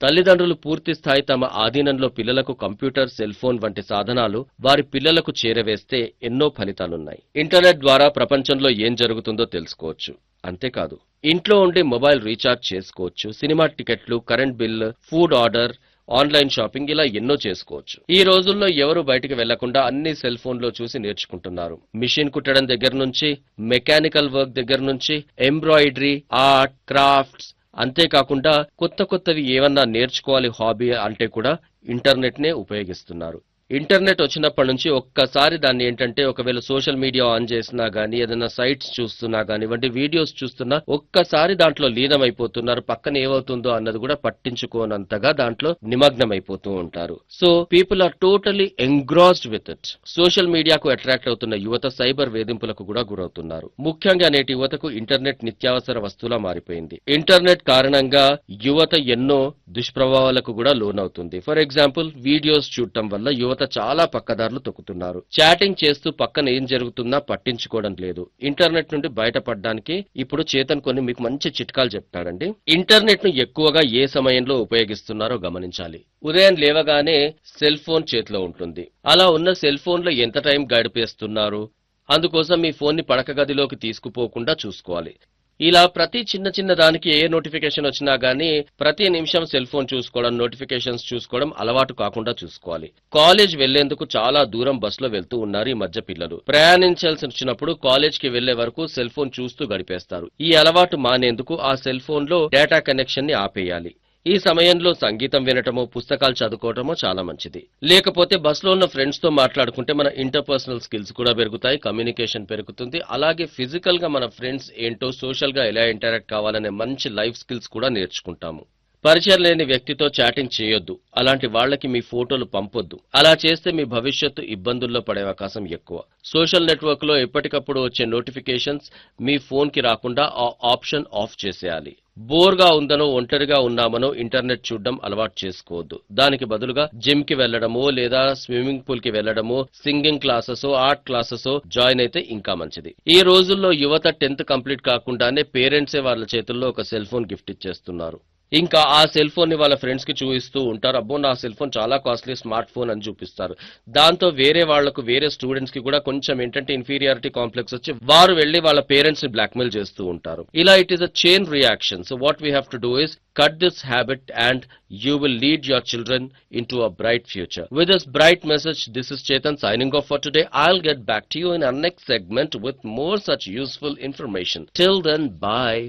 తల్లిదండ్రులు పూర్తి స్థాయి తమ ఆధీనంలో పిల్లలకు కంప్యూటర్ సెల్ ఫోన్ వంటి సాధనాలు వారి పిల్లలకు చేరవేస్తే ఎన్నో ఫలితాలున్నాయి ఇంటర్నెట్ ద్వారా ప్రపంచంలో ఏం జరుగుతుందో తెలుసుకోవచ్చు అంతేకాదు ఇంట్లో ఉండి మొబైల్ రీఛార్జ్ చేసుకోవచ్చు సినిమా టికెట్లు current bill food order online shopping ఇలా ఎన్నో చేసుకోవచ్చు ఈ రోజుల్లో ఎవరు బయటికి వెళ్లకుండా అన్ని సెల్ ఫోన్ లో చూసి నేర్చుకుంటున్నారు మిషన్ కుట్టడం దగ్గర నుంచి మెకానికల్ వర్క్ దగ్గర నుంచి ఎంబ్రాయిడరీ ఆర్ట్ క్రాఫ్ట్స్ అంతేకాకుండా కొత్త కొత్తవి ఏమన్నా నేర్చుకోవాలి హాబీ అంటే కూడా ఇంటర్నెట్ నే ఉపయోగిస్తున్నారు ఇంటర్నెట్ వచ్చినప్పటి నుంచి ఒక్కసారి దాన్ని ఏంటంటే ఒకవేళ సోషల్ మీడియా ఆన్ చేసినా గానీ ఏదైనా సైట్స్ చూస్తున్నా కానివ్వండి వీడియోస్ చూస్తున్నా ఒక్కసారి దాంట్లో లీనమైపోతున్నారు పక్కన ఏమవుతుందో అన్నది కూడా పట్టించుకోనంతగా దాంట్లో నిమగ్నమైపోతూ ఉంటారు so people are totally engrossed with it social మీడియాకు అట్రాక్ట్ అవుతున్న యువత సైబర్ వేధింపులకు కూడా గురవుతున్నారు ముఖ్యంగా నేటి యువతకు ఇంటర్నెట్ నిత్యావసర వస్తువులా మారిపోయింది ఇంటర్నెట్ కారణంగా యువత ఎన్నో దుష్ప్రభావాలకు కూడా లోనవుతుంది ఫర్ ఎగ్జాంపుల్ వీడియోస్ చూడటం వల్ల యువత చాలా పక్కదారులు తొక్కుతున్నారు చాటింగ్ చేస్తూ పక్కన ఏం జరుగుతున్నా పట్టించుకోవడం లేదు ఇంటర్నెట్ నుండి బయటపడడానికి ఇప్పుడు చేతన్ కొన్ని మీకు మంచి చిట్కాలు చెప్తాడండి ఇంటర్నెట్ ను ఎక్కువగా ఏ సమయంలో ఉపయోగిస్తున్నారో గమనించాలి ఉదయం లేవగానే సెల్ ఫోన్ చేతిలో ఉంటుంది అలా ఉన్న సెల్ ఫోన్ లో ఎంత టైం గడిపేస్తున్నారు అందుకోసం మీ ఫోన్ ని పడక గదిలోకి తీసుకుపోకుండా చూసుకోవాలి ఇలా ప్రతి చిన్న చిన్న దానికి ఏ నోటిఫికేషన్ వచ్చినా గానీ ప్రతి నిమిషం సెల్ ఫోన్ చూసుకోవడం నోటిఫికేషన్స్ చూసుకోవడం అలవాటు కాకుండా చూసుకోవాలి కాలేజ్ వెళ్లేందుకు చాలా దూరం బస్సులో వెళ్తూ ఉన్నారు ఈ మధ్య పిల్లలు ప్రయాణించాల్సి వచ్చినప్పుడు కాలేజ్ కి వెళ్లే వరకు సెల్ ఫోన్ చూస్తూ గడిపేస్తారు ఈ అలవాటు మానేందుకు ఆ సెల్ ఫోన్ లో డేటా కనెక్షన్ ని ఆపేయాలి ఈ సమయంలో సంగీతం వినటమో పుస్తకాలు చదువుకోవటమో చాలా మంచిది లేకపోతే బస్సులో ఉన్న ఫ్రెండ్స్ తో మాట్లాడుకుంటే మన ఇంటర్పర్సనల్ స్కిల్స్ కూడా పెరుగుతాయి కమ్యూనికేషన్ పెరుగుతుంది అలాగే ఫిజికల్ గా మన ఫ్రెండ్స్ ఏంటో సోషల్ గా ఎలా ఇంటరాక్ట్ కావాలనే మంచి లైఫ్ స్కిల్స్ కూడా నేర్చుకుంటాము పరిచయం లేని వ్యక్తితో చాటింగ్ చేయొద్దు అలాంటి వాళ్ళకి మీ ఫోటోలు పంపొద్దు అలా చేస్తే మీ భవిష్యత్తు ఇబ్బందుల్లో పడే అవకాశం ఎక్కువ సోషల్ నెట్వర్క్ లో ఎప్పటికప్పుడు వచ్చే నోటిఫికేషన్స్ మీ ఫోన్ కి రాకుండా ఆ ఆప్షన్ ఆఫ్ చేసేయాలి బోర్గా ఉందనో ఒంటరిగా ఉన్నామనో ఇంటర్నెట్ చూడడం అలవాటు చేసుకోవద్దు దానికి బదులుగా జిమ్ కి వెళ్లడమో లేదా స్విమ్మింగ్ పూల్ కి వెళ్లడమో singing classes art classes join అయితే ఇంకా మంచిది ఈ రోజుల్లో యువత టెన్త్ కంప్లీట్ కాకుండానే పేరెంట్సే వాళ్ళ చేతుల్లో ఒక సెల్ ఫోన్ గిఫ్ట్ ఇచ్చేస్తున్నారు ఇంకా ఆ సెల్ ఫోన్ ని వాళ్ళ ఫ్రెండ్స్ కి చూపిస్తూ ఉంటారు అబ్బో నా సెల్ ఫోన్ చాలా కాస్ట్లీ స్మార్ట్ ఫోన్ అని చూపిస్తారు దాంతో వేరే వాళ్లకు వేరే స్టూడెంట్స్ కి కూడా కొంచెం ఏంటంటే ఇన్ఫీరియారిటీ కాంప్లెక్స్ వచ్చి వారు వెళ్లి వాళ్ళ పేరెంట్స్ ని బ్లాక్మెయిల్ చేస్తూ ఉంటారు ఇలా it is a chain reaction so what we have to do is cut this habit and you will lead your children into a bright future. With this bright message, this is Chetan signing off for today. I'll get back to you in our next segment with more such useful information. Till then, bye.